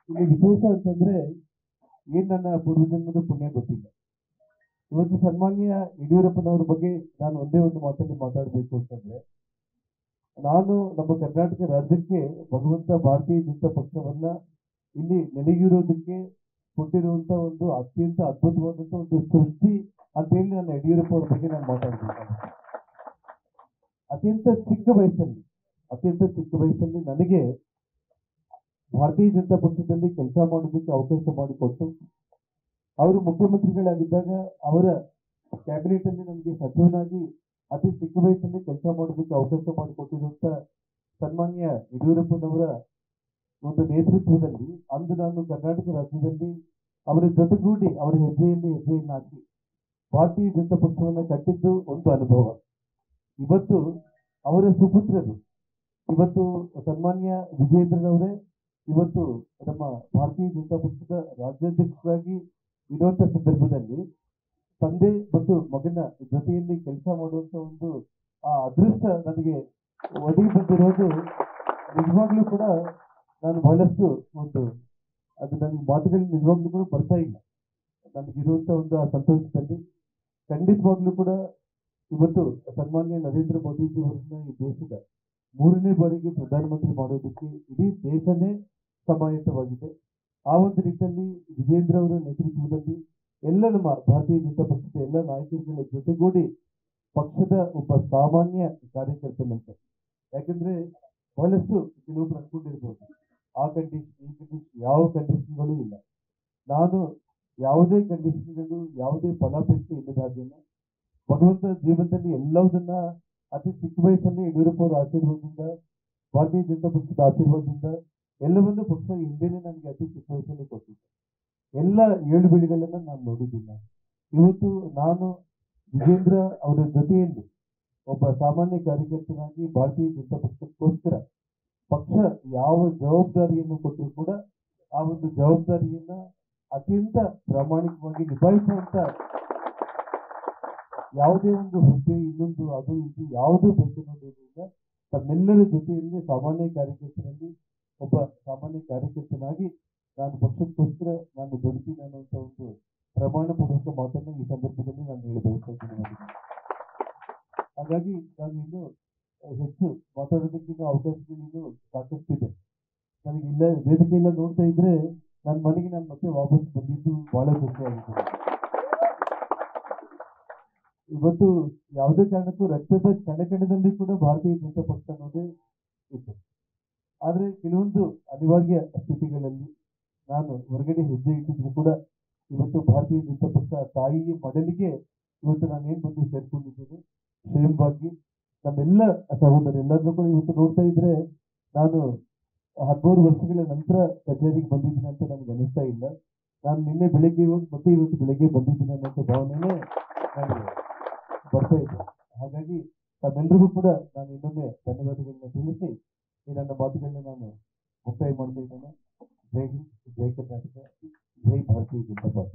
ಇಲ್ಲಿ ವಿಶೇಷ ಅಂತಂದ್ರೆ ಏನ್ ನನ್ನ ಪೂರ್ವಜನ್ಮದ ಪುಣ್ಯ ಗೊತ್ತಿಲ್ಲ ಇವತ್ತು ಸನ್ಮಾನ್ಯ ಯಡಿಯೂರಪ್ಪನವ್ರ ಬಗ್ಗೆ ನಾನು ಒಂದೇ ಒಂದು ಮಾತಲ್ಲಿ ಮಾತಾಡಬೇಕು ಅಂತಂದ್ರೆ ನಾನು ನಮ್ಮ ಕರ್ನಾಟಕ ರಾಜ್ಯಕ್ಕೆ ಭಗವಂತ ಭಾರತೀಯ ಜನತಾ ಪಕ್ಷವನ್ನ ಇಲ್ಲಿ ನೆಲೆಯೂರೋದಕ್ಕೆ ಕೊಟ್ಟಿರುವಂತ ಒಂದು ಅತ್ಯಂತ ಅದ್ಭುತವಾದಂತ ಒಂದು ಸೃಷ್ಟಿ ಅಂತ ಹೇಳಿ ನಾನು ಯಡಿಯೂರಪ್ಪ ಅವ್ರ ಬಗ್ಗೆ ನಾನು ಮಾತಾಡ್ಬೇಕು ಅತ್ಯಂತ ಚಿಕ್ಕ ವಯಸ್ಸಲ್ಲಿ ಅತ್ಯಂತ ಚಿಕ್ಕ ವಯಸ್ಸಲ್ಲಿ ನನಗೆ ಭಾರತೀಯ ಜನತಾ ಪಕ್ಷದಲ್ಲಿ ಕೆಲಸ ಮಾಡೋದಕ್ಕೆ ಅವಕಾಶ ಮಾಡಿಕೊಟ್ಟು ಅವರು ಮುಖ್ಯಮಂತ್ರಿಗಳಾಗಿದ್ದಾಗ ಅವರ ಕ್ಯಾಬಿನೆಟ್ ಅಲ್ಲಿ ನನಗೆ ಸಚಿವನಾಗಿ ಅತಿ ಚಿಕ್ಕ ವಯಸ್ಸಲ್ಲಿ ಕೆಲಸ ಮಾಡೋದಕ್ಕೆ ಅವಕಾಶ ಮಾಡಿಕೊಟ್ಟಿರುವಂತ ಸನ್ಮಾನ್ಯ ಯಡಿಯೂರಪ್ಪನವರ ಒಂದು ನೇತೃತ್ವದಲ್ಲಿ ಅಂದು ನಾನು ಕರ್ನಾಟಕ ರಾಜ್ಯದಲ್ಲಿ ಅವರ ಜೊತೆಗೂಡಿ ಅವರ ಹೆಜ್ಜೆಯಲ್ಲಿ ಹೆಜ್ಜೆಯನ್ನು ಹಾಕಿ ಭಾರತೀಯ ಜನತಾ ಪಕ್ಷವನ್ನ ಕಟ್ಟಿದ್ದು ಒಂದು ಅನುಭವ ಇವತ್ತು ಅವರ ಸುಪುತ್ರರು ಇವತ್ತು ಸನ್ಮಾನ್ಯ ವಿಜೇಂದ್ರನವರೇ ಇವತ್ತು ನಮ್ಮ ಭಾರತೀಯ ಜನತಾ ಪಕ್ಷದ ರಾಜ್ಯಾಧ್ಯಕ್ಷರಾಗಿ ಇರುವಂತ ಸಂದರ್ಭದಲ್ಲಿ ತಂದೆ ಮತ್ತು ಮಗನ ಜೊತೆಯಲ್ಲಿ ಕೆಲಸ ಮಾಡುವಂತ ಒಂದು ಆ ಅದೃಷ್ಟ ನನಗೆ ಒದಗಿ ಬಂದಿರೋದು ನಿಜವಾಗ್ಲೂ ಕೂಡ ನಾನು ಬಹಳಷ್ಟು ಒಂದು ಅದು ನನಗೆ ಮಾತುಗಳು ನಿಜವಾಗ್ಲೂ ಕೂಡ ಬರ್ತಾ ಇಲ್ಲ ನನಗಿರುವಂತ ಒಂದು ಆ ಸಂತೋಷದಲ್ಲಿ ಖಂಡಿತವಾಗ್ಲೂ ಕೂಡ ಇವತ್ತು ಸನ್ಮಾನ್ಯ ನರೇಂದ್ರ ಮೋದಿಜಿ ಅವರನ್ನ ಈ ದೇಶದ ಮೂರನೇ ಬಾರಿಗೆ ಪ್ರಧಾನಮಂತ್ರಿ ಮಾಡೋದಕ್ಕೆ ಇಡೀ ದೇಶನೇ ಸಮಾಯತ್ತವಾಗಿದೆ ಆ ಒಂದು ನಿಟ್ಟಿನಲ್ಲಿ ವಿಜೇಂದ್ರ ಅವರ ನೇತೃತ್ವದಲ್ಲಿ ಎಲ್ಲ ನಮ್ಮ ಭಾರತೀಯ ಜನತಾ ಪಕ್ಷದ ಎಲ್ಲ ನಾಯಕರುಗಳ ಜೊತೆಗೂಡಿ ಪಕ್ಷದ ಒಬ್ಬ ಸಾಮಾನ್ಯ ಕಾರ್ಯಕರ್ತನಂತೆ ಯಾಕಂದ್ರೆ ಬಹಳಷ್ಟು ಕೆಲವೊಬ್ರು ಅನ್ಕೊಂಡಿರ್ಬೋದು ಆ ಕಂಡೀಷನ್ ಈ ಕಂಡೀಷನ್ ಯಾವ ಕಂಡೀಷನ್ಗಳು ಇಲ್ಲ ನಾನು ಯಾವುದೇ ಕಂಡೀಷನ್ಗಳು ಯಾವುದೇ ಫಲಾಪೇಕ್ಷೆ ಇಲ್ಲದ ಹಾಗೇನೆ ಭಗವಂತ ಜೀವನದಲ್ಲಿ ಎಲ್ಲವುದನ್ನ ಅತಿ ಚಿಕ್ಕ ವಯಸ್ಸಲ್ಲಿ ಯಡಿಯೂರಪ್ಪ ಅವರ ಆಶೀರ್ವಾದದಿಂದ ಭಾರತೀಯ ಜನತಾ ಪಕ್ಷದ ಆಶೀರ್ವಾದದಿಂದ ಎಲ್ಲವನ್ನೂ ಪಕ್ಷ ಹಿಂದೆನೆ ನನಗೆ ಅತಿ ಚಿಕ್ಕ ವಯಸ್ಸಲ್ಲಿ ಕೊಟ್ಟಿದೆ ಎಲ್ಲ ಏಳು ಬೀಳುಗಳನ್ನ ನಾನು ನೋಡಿದ್ದೀನಿ ನಾನು. ಇವತ್ತು ನಾನು ವಿಜೇಂದ್ರ ಅವರ ಜೊತೆಯಲ್ಲಿ ಒಬ್ಬ ಸಾಮಾನ್ಯ ಕಾರ್ಯಕರ್ತನಾಗಿ ಭಾರತೀಯ ಜನತಾ ಪಕ್ಷಕ್ಕೋಸ್ಕರ ಪಕ್ಷ ಯಾವ ಜವಾಬ್ದಾರಿಯನ್ನು ಕೊಟ್ಟರು ಕೂಡ ಆ ಒಂದು ಜವಾಬ್ದಾರಿಯನ್ನ ಅತ್ಯಂತ ಪ್ರಾಮಾಣಿಕವಾಗಿ ನಿಭಾಯಿಸುವಂತ ಯಾವುದೇ ಒಂದು ಹುದ್ದೆ ಇನ್ನೊಂದು ಅದು ಇದು ಯಾವುದೂ ಬೇಕೆನ್ನುವುದರಿಂದ ತಮ್ಮೆಲ್ಲರ ಜೊತೆಯಲ್ಲಿ ಸಾಮಾನ್ಯ ಕಾರ್ಯಕರ್ತರಲ್ಲಿ ಒಬ್ಬ ಸಾಮಾನ್ಯ ಕಾರ್ಯಕರ್ತನಾಗಿ ನಾನು ಪಕ್ಷಕ್ಕೋಸ್ಕರ ನಾನು ಬದುಕಿನ ಅನ್ನುವಂಥ ಒಂದು ಪ್ರಮಾಣ ಪೂರ್ವಕ ಮಾತನ್ನ ಈ ಸಂದರ್ಭದಲ್ಲಿ ನಾನು ಹೇಳಿ ಬಯಸ್ತಾ ಇದ್ದೀನಿ ನನಗೆ. ಹಾಗಾಗಿ ನಾನು ಇನ್ನು ಹೆಚ್ಚು ಮಾತಾಡೋದಕ್ಕೆ ಇನ್ನು ಅವಕಾಶಗಳು ಇನ್ನು ಸಾಕಷ್ಟಿದೆ ನನಗೆ ಇಲ್ಲ ವೇದಿಕೆಯೆಲ್ಲ ನೋಡ್ತಾ ಇದ್ರೆ ನನ್ನ ಮನೆಗೆ ನಾನು ಮತ್ತೆ ವಾಪಸ್ ಬಂದಿದ್ದು ಬಹಳ ಖುಷಿಯಾಗಿದೆ ಇವತ್ತು ಯಾವುದೇ ಕಾರಣಕ್ಕೂ ರಕ್ತದ ಕಣಕಣದಲ್ಲಿ ಕೂಡ ಭಾರತೀಯ ಜನತಾ ಪಕ್ಷ ಅನ್ನೋದೇ ಇತ್ತು ಆದ್ರೆ ಕೆಲವೊಂದು ಅನಿವಾರ್ಯ ಸ್ಥಿತಿಗಳಲ್ಲಿ ನಾನು ಹೊರಗಡೆ ಹೆಜ್ಜೆ ಇಟ್ಟಿದ್ರು ಕೂಡ ಇವತ್ತು ಭಾರತೀಯ ಜನತಾ ಪಕ್ಷ ತಾಯಿಯ ಮಡಲಿಗೆ ಇವತ್ತು ನಾನು ಏನ್ ಬಂದು ಸೇರ್ಕೊಂಡಿದ್ದೀನಿ ಕ್ಷೇಮವಾಗಿ ನಮ್ಮೆಲ್ಲ ಸಹೋದರೆಲ್ಲರನ್ನೂ ಕೂಡ ಇವತ್ತು ನೋಡ್ತಾ ಇದ್ರೆ ನಾನು ಹದಿಮೂರು ವರ್ಷಗಳ ನಂತರ ಕಚೇರಿಗೆ ಬಂದಿದ್ದೀನಿ ಅಂತ ನನಗೆ ಅನಿಸ್ತಾ ಇಲ್ಲ ನಾನು ನಿನ್ನೆ ಬೆಳಿಗ್ಗೆ ಹೋಗಿ ಮತ್ತೆ ಇವತ್ತು ಬೆಳಿಗ್ಗೆ ಬಂದಿದ್ದೀನಿ ಅನ್ನೋಂಥ ಭಾವನೆನೇ ನನಗೆ ಬರ್ತಾ ಇದೆ ಹಾಗಾಗಿ ತಮ್ಮೆಲ್ಲರಿಗೂ ಕೂಡ ನಾನು ಇನ್ನೊಮ್ಮೆ ಧನ್ಯವಾದಗಳನ್ನ ತಿಳಿಸಿ ಈ ನನ್ನ ಮಾತುಗಳನ್ನ ನಾನು ಮುಕ್ತಾಯ ಮಾಡ್ತಾ ಇದ್ದೇನೆ ಜೈ ಹಿಂದ್ ಜೈ ಕರ್ನಾಟಕ ಜೈ ಭಾರತೀಯ ಜನತಾ ಪಾರ್ಟಿ